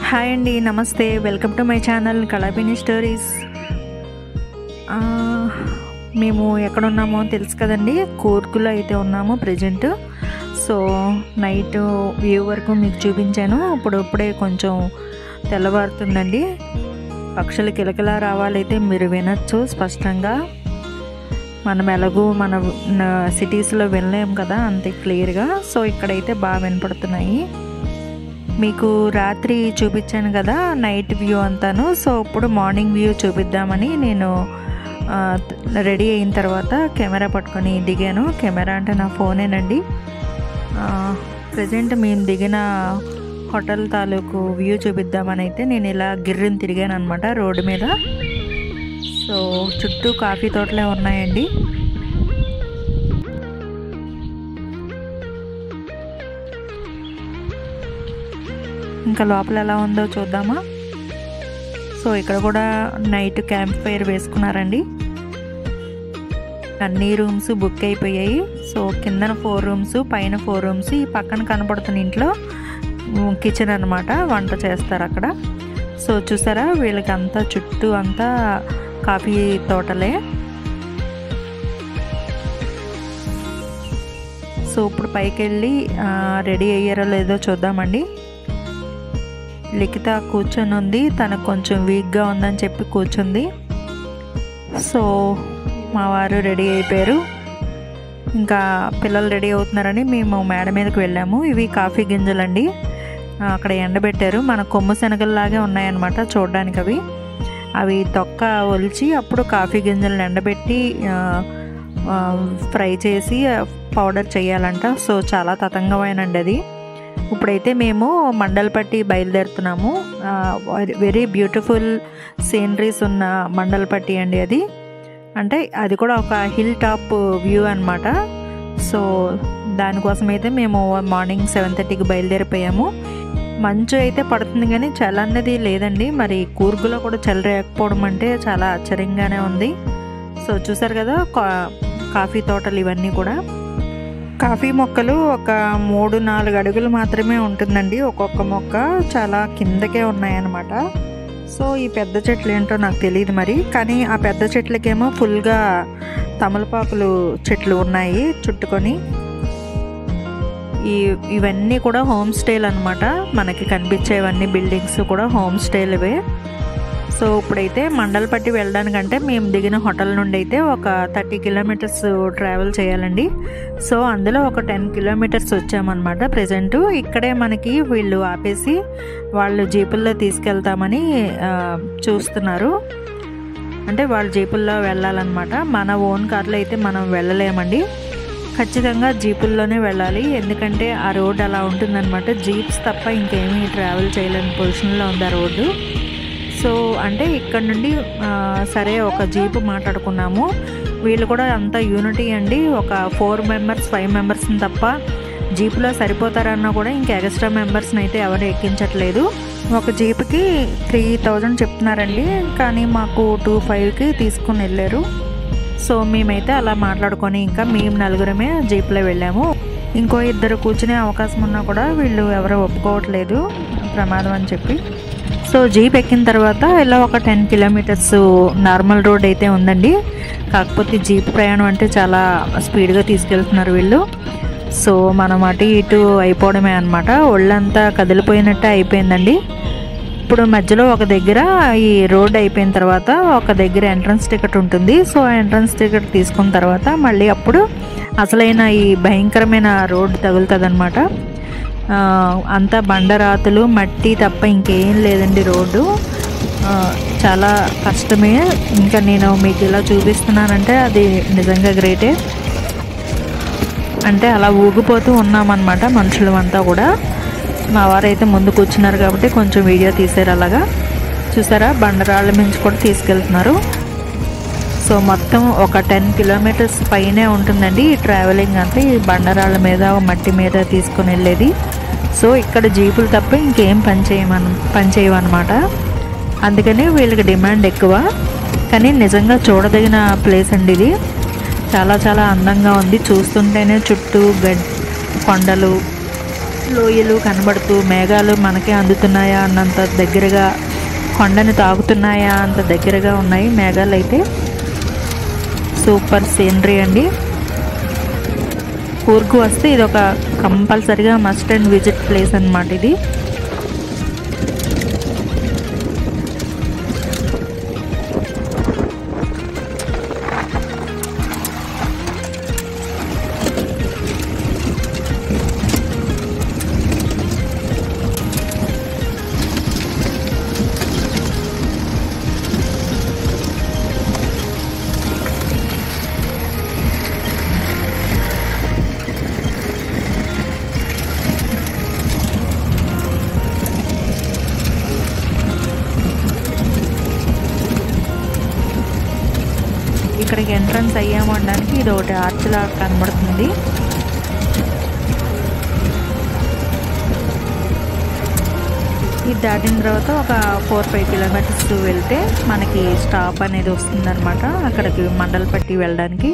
hi అండి నమస్తే welcome to my channel Kalapini stories ఆ, మేము ఎక్కడ ఉన్నామో తెలుసు కదండి కూర్గులో అయితే ఉన్నాము ప్రజెంట్ సో నైట్ వ్యూ వరకు మీకు చూపించాను ఇప్పుడు ఇప్పుడే కొంచెం తెల్లవారుతుందండి పక్షులు కిలకిలా రావాలైతే మీరు వినొచ్చు స్పష్టంగా మనం ఎలాగూ మన సిటీస్లో వినలేం కదా అంతే క్లియర్గా సో ఇక్కడైతే బాగా వినపడుతున్నాయి మీకు రాత్రి చూపించాను కదా నైట్ వ్యూ అంతాను సో ఇప్పుడు మార్నింగ్ వ్యూ చూపిద్దామని నేను ఆ, రెడీ అయిన తర్వాత కెమెరా పట్టుకొని దిగాను కెమెరా అంటే నా ఫోనేనండి ప్రజెంట్ మేము దిగిన హోటల్ తాలూకు వ్యూ చూపిద్దామని అయితే నేను ఇలా గిర్రిని తిరిగాను అనమాట రోడ్డు మీద సో చుట్టూ కాఫీ తోటలే ఉన్నాయండి ఇంకా లోపల ఎలా ఉందో చూద్దామా సో ఇక్కడ కూడా నైట్ క్యాంప్ ఫైర్ వేసుకున్నారండి అన్ని రూమ్స్ బుక్ అయిపోయాయి సో కిందన ఫోర్ రూమ్స్ పైన ఫోర్ రూమ్స్ ఈ పక్కన కనపడుతున్న ఇంట్లో కిచెన్ అనమాట వంట చేస్తారు అక్కడ సో చూసారా వీళ్ళకి అంతా చుట్టూ అంతా కాఫీ తోటలే సో ఇప్పుడు పైకి వెళ్ళి రెడీ అయ్యారో లేదో చూద్దామండి లిఖిత కూర్చొని ఉంది తనకు కొంచెం వీక్గా ఉందని చెప్పి కూర్చుంది సో మా వారు రెడీ అయిపోయారు ఇంకా పిల్లలు రెడీ అవుతున్నారని మేము మేడ మీదకి వెళ్ళాము ఇవి కాఫీ గింజలండి అక్కడ ఎండబెట్టారు మన కొమ్ము శనగల్లాగే ఉన్నాయన్నమాట చూడడానికి అవి అవి తొక్క ఒలిచి అప్పుడు కాఫీ గింజలను ఎండబెట్టి ఫ్రై చేసి పౌడర్ చేయాలంట సో చాలా తతంగమైనండి అది ఇప్పుడైతే మేము మండలపట్టి బయలుదేరుతున్నాము వెరీ బ్యూటిఫుల్ సీనరీస్ ఉన్న మండలపట్టి అండి అది అంటే అది కూడా ఒక హిల్ టాప్ వ్యూ అనమాట సో దానికోసం అయితే మేము మార్నింగ్ సెవెన్ థర్టీకి బయలుదేరిపోయాము మంచు అయితే పడుతుంది కానీ చలి అన్నది లేదండి మరి కూర్గులో కూడా చలి రేకపోవడం అంటే చాలా ఆశ్చర్యంగానే ఉంది సో చూసారు కదా కాఫీ తోటలు ఇవన్నీ కూడా కాఫీ మొక్కలు ఒక మూడు నాలుగు అడుగులు మాత్రమే ఉంటుందండి ఒక్కొక్క మొక్క చాలా కిందకే ఉన్నాయన్నమాట సో ఈ పెద్ద చెట్లు ఏంటో నాకు తెలియదు మరి కానీ ఆ పెద్ద చెట్లకేమో ఫుల్గా తమలపాకులు చెట్లు ఉన్నాయి చుట్టుకొని ఈ ఇవన్నీ కూడా హోమ్ స్టేలు అనమాట మనకి కనిపించేవన్నీ బిల్డింగ్స్ కూడా హోమ్ స్టేలువే సో ఇప్పుడైతే మండలపట్టి వెళ్ళడానికంటే మేము దిగిన హోటల్ నుండి అయితే ఒక థర్టీ కిలోమీటర్స్ ట్రావెల్ చేయాలండి సో అందులో ఒక టెన్ కిలోమీటర్స్ వచ్చామన్నమాట ప్రజెంట్ ఇక్కడే మనకి వీళ్ళు ఆపేసి వాళ్ళు జీపుల్లో తీసుకెళ్తామని చూస్తున్నారు అంటే వాళ్ళు జీపుల్లో వెళ్ళాలన్నమాట మన ఓన్ కార్లో అయితే మనం వెళ్ళలేమండి ఖచ్చితంగా జీపుల్లోనే వెళ్ళాలి ఎందుకంటే ఆ రోడ్ అలా ఉంటుందన్నమాట జీప్స్ తప్ప ఇంకేమీ ట్రావెల్ చేయలేని పొజిషన్లో ఉంది ఆ రోడ్డు సో అంటే ఇక్కడ నుండి సరే ఒక జీపు మాట్లాడుకున్నాము వీళ్ళు కూడా అంత యూనిటీ అండి ఒక ఫోర్ మెంబర్స్ ఫైవ్ మెంబర్స్ని తప్ప జీపులో సరిపోతారన్నా కూడా ఇంకా ఎక్స్ట్రా మెంబర్స్ని అయితే ఎవరు ఎక్కించట్లేదు ఒక జీపుకి త్రీ థౌజండ్ చెప్తున్నారండి కానీ మాకు టూ ఫైవ్కి తీసుకుని వెళ్ళారు సో మేమైతే అలా మాట్లాడుకొని ఇంకా మేము నలుగురమే జీప్లో వెళ్ళాము ఇంకో ఇద్దరు కూర్చునే అవకాశం ఉన్నా కూడా వీళ్ళు ఎవరు ఒప్పుకోవట్లేదు ప్రమాదం అని చెప్పి సో జీప్ ఎక్కిన తర్వాత ఇలా ఒక టెన్ కిలోమీటర్స్ నార్మల్ రోడ్ అయితే ఉందండి కాకపోతే జీప్ ప్రయాణం అంటే చాలా స్పీడ్గా తీసుకెళ్తున్నారు వీళ్ళు సో మనం అటు ఇటు అయిపోవడమే అనమాట ఒళ్ళంతా కదిలిపోయినట్టే అయిపోయిందండి ఇప్పుడు మధ్యలో ఒక దగ్గర ఈ రోడ్ అయిపోయిన తర్వాత ఒక దగ్గర ఎంట్రన్స్ టికెట్ ఉంటుంది సో ఎంట్రన్స్ టికెట్ తీసుకున్న తర్వాత మళ్ళీ అప్పుడు అసలైన ఈ భయంకరమైన రోడ్ తగులుతుంది అనమాట అంతా బండరాతులు మట్టి తప్ప ఇంకేం లేదండి రోడ్డు చాలా కష్టమే ఇంకా నేను మీకు ఇలా చూపిస్తున్నానంటే అది నిజంగా గ్రేటే అంటే అలా ఊగిపోతూ ఉన్నామన్నమాట మనుషులు అంతా కూడా మా వారైతే ముందు కూర్చున్నారు కాబట్టి కొంచెం వీడియో తీసారు అలాగా చూసారా బండరాళ్ళ మించి కూడా తీసుకెళ్తున్నారు సో మొత్తం ఒక టెన్ కిలోమీటర్స్ పైనే ఉంటుందండి ఈ ట్రావెలింగ్ అంతా ఈ బండరాళ్ళ మీద మట్టి మీద తీసుకుని వెళ్ళేది సో ఇక్కడ జీపులు తప్ప ఇంకేం పని చేయమని పని చేయమన్నమాట అందుకని వీళ్ళకి డిమాండ్ ఎక్కువ కానీ నిజంగా చూడదగిన ప్లేస్ అండి ఇది చాలా చాలా అందంగా ఉంది చూస్తుంటేనే చుట్టూ గడ్ కొండలు లోయలు కనబడుతూ మేఘాలు మనకే అందుతున్నాయా అన్నంత దగ్గరగా కొండని తాగుతున్నాయా అంత దగ్గరగా ఉన్నాయి మేఘాలు అయితే సూపర్ సీనరీ అండి ఊరుకు వస్తే ఇది ఒక కంపల్సరిగా మస్ట్ అండ్ విజిట్ ప్లేస్ అనమాట ఇది ఇక్కడికి ఎంట్రన్స్ అయ్యాము అనడానికి ఇది ఒకటి ఆర్చ్ లా కనబడుతుంది ఇది దాటిన తర్వాత ఒక ఫోర్ ఫైవ్ కిలోమీటర్స్ వెళ్తే మనకి స్టాప్ అనేది వస్తుందన్నమాట అక్కడికి మండలపట్టి వెళ్ళడానికి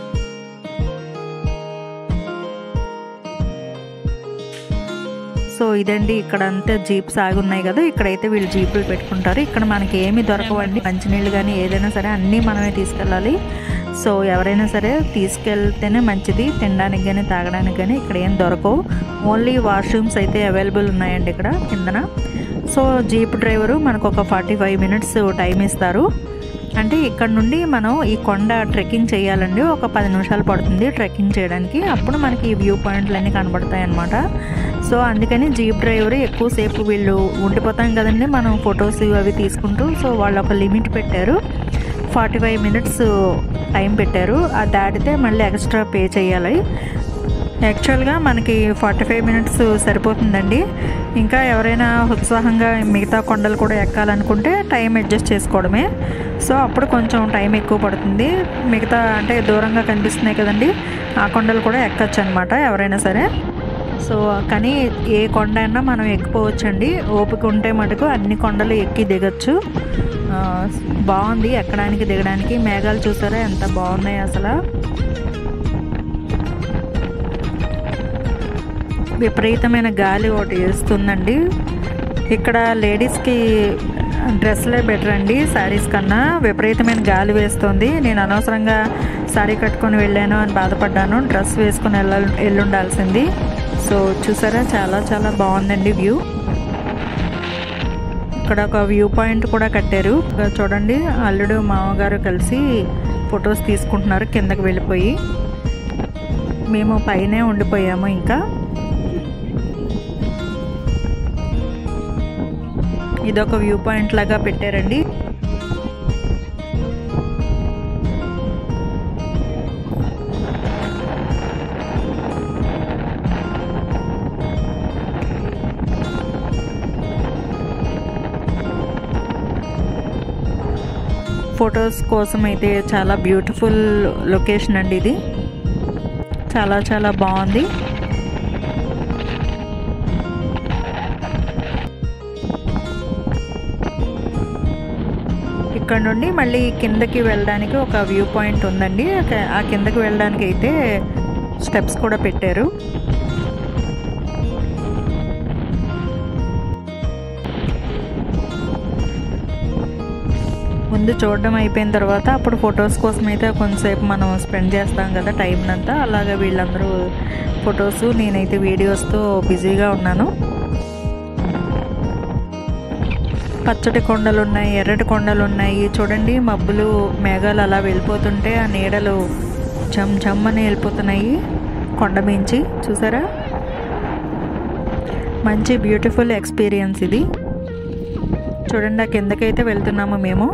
సో ఇదండి ఇక్కడ అంతా జీప్స్ ఆగి ఉన్నాయి కదా ఇక్కడైతే వీళ్ళు జీపులు పెట్టుకుంటారు ఇక్కడ మనకి ఏమి దొరకవండి మంచినీళ్ళు కానీ ఏదైనా సరే అన్నీ మనమే తీసుకెళ్ళాలి సో ఎవరైనా సరే తీసుకెళ్తేనే మంచిది తినడానికి కానీ తాగడానికి కానీ ఇక్కడ ఏం దొరకవు ఓన్లీ వాష్రూమ్స్ అయితే అవైలబుల్ ఉన్నాయండి ఇక్కడ కిందన సో జీప్ డ్రైవరు మనకు ఒక ఫార్టీ ఫైవ్ మినిట్స్ టైం ఇస్తారు అంటే ఇక్కడ నుండి మనం ఈ కొండ ట్రెక్కింగ్ చేయాలండి ఒక పది నిమిషాలు పడుతుంది ట్రెక్కింగ్ చేయడానికి అప్పుడు మనకి ఈ వ్యూ పాయింట్లు అన్నీ కనబడతాయి అన్నమాట సో అందుకని జీప్ డ్రైవర్ ఎక్కువసేపు వీళ్ళు ఉండిపోతాం కదండి మనం ఫొటోస్ అవి తీసుకుంటూ సో వాళ్ళు ఒక లిమిట్ పెట్టారు ఫార్టీ ఫైవ్ మినిట్స్ టైం పెట్టారు అది దాటితే మళ్ళీ ఎక్స్ట్రా పే చేయాలి యాక్చువల్గా మనకి ఫార్టీ ఫైవ్ మినిట్స్ సరిపోతుందండి ఇంకా ఎవరైనా ఉత్సాహంగా మిగతా కొండలు కూడా ఎక్కాలనుకుంటే టైం అడ్జస్ట్ చేసుకోవడమే సో అప్పుడు కొంచెం టైం ఎక్కువ పడుతుంది మిగతా అంటే దూరంగా కనిపిస్తున్నాయి కదండి ఆ కొండలు కూడా ఎక్కచ్చు అనమాట ఎవరైనా సరే సో కానీ ఏ కొండ అయినా మనం ఎక్కిపోవచ్చండి ఓపిక ఉంటే మటుకు అన్ని కొండలు ఎక్కి దిగచ్చు ఆ, బాగుంది ఎక్కడానికి దిగడానికి మేఘాలు చూసారా ఎంత బాగున్నాయి అసలు విపరీతమైన గాలి ఒకటి వేస్తుందండి ఇక్కడ లేడీస్కి డ్రెస్లే బెటర్ అండి శారీస్ కన్నా విపరీతమైన గాలి వేస్తుంది నేను అనవసరంగా శారీ కట్టుకొని వెళ్ళాను అని బాధపడ్డాను డ్రెస్ వేసుకొని వెళ్ళ వెళ్ళుండాల్సింది సో చూసారా చాలా చాలా బాగుందండి వ్యూ ఇక్కడ ఒక వ్యూ పాయింట్ కూడా కట్టారు ఇక్కడ చూడండి అల్లుడు మామగారు కలిసి ఫొటోస్ తీసుకుంటున్నారు కిందకి వెళ్ళిపోయి మేము పైనే ఉండిపోయాము ఇంకా ఇదొక వ్యూ పాయింట్ లాగా పెట్టారండి ఫొటోస్ కోసం అయితే చాలా బ్యూటిఫుల్ లొకేషన్ అండి ఇది చాలా చాలా బాగుంది ఇక్కడ నుండి మళ్ళీ కిందకి వెళ్ళడానికి ఒక వ్యూ పాయింట్ ఉందండి ఆ- ఆ కిందకి వెళ్ళడానికి అయితే స్టెప్స్ కూడా పెట్టారు ముందు చూడడం అయిపోయిన తర్వాత అప్పుడు ఫొటోస్ కోసం అయితే కొంతసేపు మనం స్పెండ్ చేస్తాం కదా టైం అంతా అలాగే వీళ్ళందరూ ఫొటోస్ నేనైతే వీడియోస్తో బిజీగా ఉన్నాను పచ్చటి కొండలు ఉన్నాయి ఎర్రటి కొండలు ఉన్నాయి చూడండి మబ్బులు మేఘాలు అలా వెళ్ళిపోతుంటే ఆ నీడలు జమ్ జమ్ అని వెళ్ళిపోతున్నాయి కొండ మించి చూసారా మంచి బ్యూటిఫుల్ ఎక్స్పీరియన్స్ ఇది చూడండి ఆ కిందకైతే వెళ్తున్నాము మేము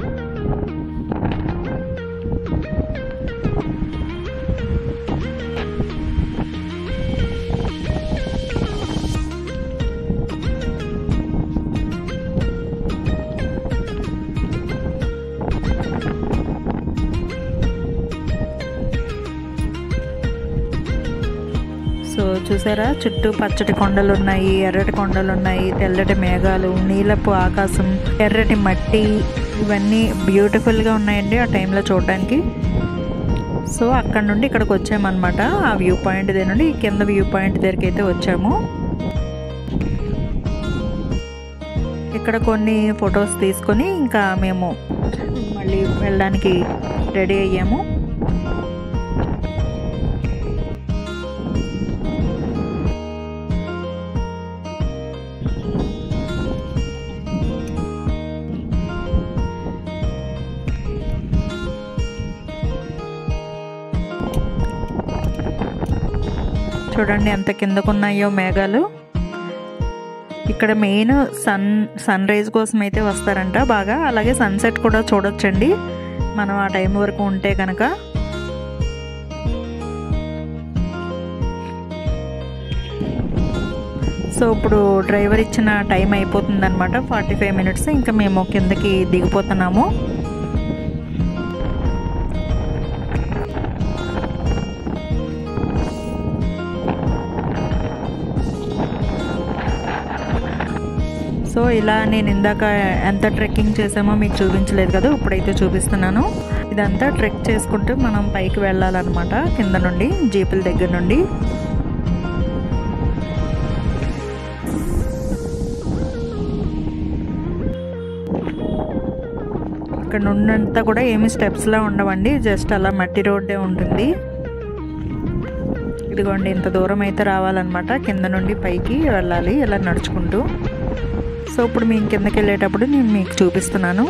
సో చూసారా చుట్టూ పచ్చటి కొండలు ఉన్నాయి ఎర్రటి కొండలు ఉన్నాయి తెల్లటి మేఘాలు నీలపు ఆకాశం ఎర్రటి మట్టి ఇవన్నీ బ్యూటిఫుల్గా ఉన్నాయండి ఆ టైంలో చూడడానికి సో అక్కడ నుండి ఇక్కడికి వచ్చామన్నమాట ఆ వ్యూ పాయింట్ దగ్గర నుండి ఈ కింద వ్యూ పాయింట్ దగ్గరికి అయితే వచ్చాము ఇక్కడ కొన్ని ఫొటోస్ తీసుకొని ఇంకా మేము మళ్ళీ వెళ్ళడానికి రెడీ అయ్యాము చూడండి ఎంత కిందకున్నాయో మేఘాలు ఇక్కడ మెయిన్ సన్ సన్ రైజ్ కోసం అయితే వస్తారంట బాగా అలాగే సన్సెట్ కూడా చూడొచ్చండి మనం ఆ టైం వరకు ఉంటే కనుక సో ఇప్పుడు డ్రైవర్ ఇచ్చిన టైం అయిపోతుంది అనమాట ఫార్టీ ఫైవ్ మినిట్స్ ఇంకా మేము కిందకి దిగిపోతున్నాము సో ఇలా నేను ఇందాక ఎంత ట్రెక్కింగ్ చేసామో మీకు చూపించలేదు కదా ఇప్పుడైతే చూపిస్తున్నాను ఇదంతా ట్రెక్ చేసుకుంటూ మనం పైకి వెళ్ళాలన్నమాట కింద నుండి జీపుల దగ్గర నుండి ఇక్కడ నుండంతా కూడా ఏమి స్టెప్స్లా ఉండవండి జస్ట్ అలా మట్టి రోడ్డే ఉంటుంది ఇదిగోండి ఇంత దూరం అయితే రావాలన్నమాట కింద నుండి పైకి వెళ్ళాలి ఇలా నడుచుకుంటూ సో ఇప్పుడు మేము కిందకి వెళ్ళేటప్పుడు నేను మీకు చూపిస్తున్నాను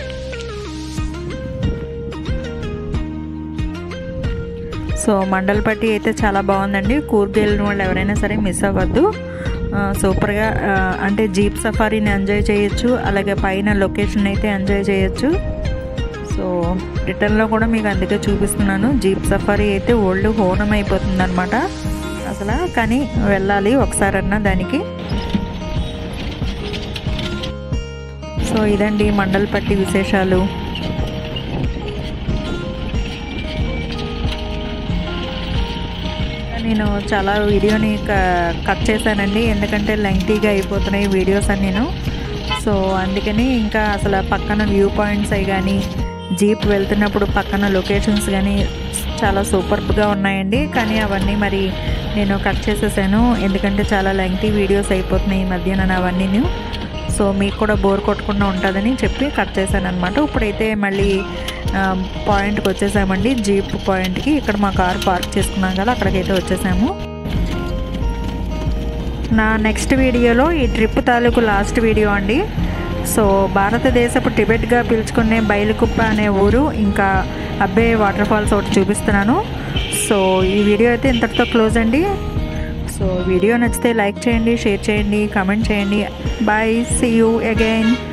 సో మండలపట్టి అయితే చాలా బాగుందండి కూర్గ్ వెళ్ళిన వాళ్ళు ఎవరైనా సరే మిస్ అవ్వద్దు సూపర్గా అంటే జీప్ సఫారీని ఎంజాయ్ చేయొచ్చు అలాగే పైన లొకేషన్ అయితే ఎంజాయ్ చేయొచ్చు సో రిటర్న్లో కూడా మీకు అందుకే చూపిస్తున్నాను జీప్ సఫారీ అయితే ఓల్డ్ హోనం అయిపోతుంది అనమాట అసలు కానీ వెళ్ళాలి ఒకసారన్నా దానికి సో ఇదండి మండలపట్టి విశేషాలు నేను చాలా వీడియోని కట్ చేశానండి ఎందుకంటే లెంగ్తీగా అయిపోతున్నాయి వీడియోస్ అని నేను సో అందుకని ఇంకా అసలు పక్కన వ్యూ పాయింట్స్ అవి కానీ జీప్ వెళ్తున్నప్పుడు పక్కన లొకేషన్స్ కానీ చాలా సూపర్గా ఉన్నాయండి కానీ అవన్నీ మరి నేను కట్ చేసేసాను ఎందుకంటే చాలా లెంగ్తీ వీడియోస్ అయిపోతున్నాయి ఈ మధ్యన అవన్నీ సో మీకు కూడా బోర్ కొట్టకుండా ఉంటుందని చెప్పి కట్ చేశాను అనమాట ఇప్పుడైతే మళ్ళీ పాయింట్కి వచ్చేసామండి జీప్ పాయింట్కి ఇక్కడ మా కార్ పార్క్ చేసుకున్నాం కదా అక్కడికైతే వచ్చేసాము నా నెక్స్ట్ వీడియోలో ఈ ట్రిప్ తాలూకు లాస్ట్ వీడియో అండి సో భారతదేశపు టిబెట్గా పిలుచుకునే బయలుకుప్ప అనే ఊరు ఇంకా అబ్బే వాటర్ ఫాల్స్ ఒకటి చూపిస్తున్నాను సో ఈ వీడియో అయితే ఇంతటితో క్లోజ్ అండి సో వీడియో నచ్చితే లైక్ చేయండి షేర్ చేయండి కామెంట్ చేయండి బాయ్ సీ యూ అగైన్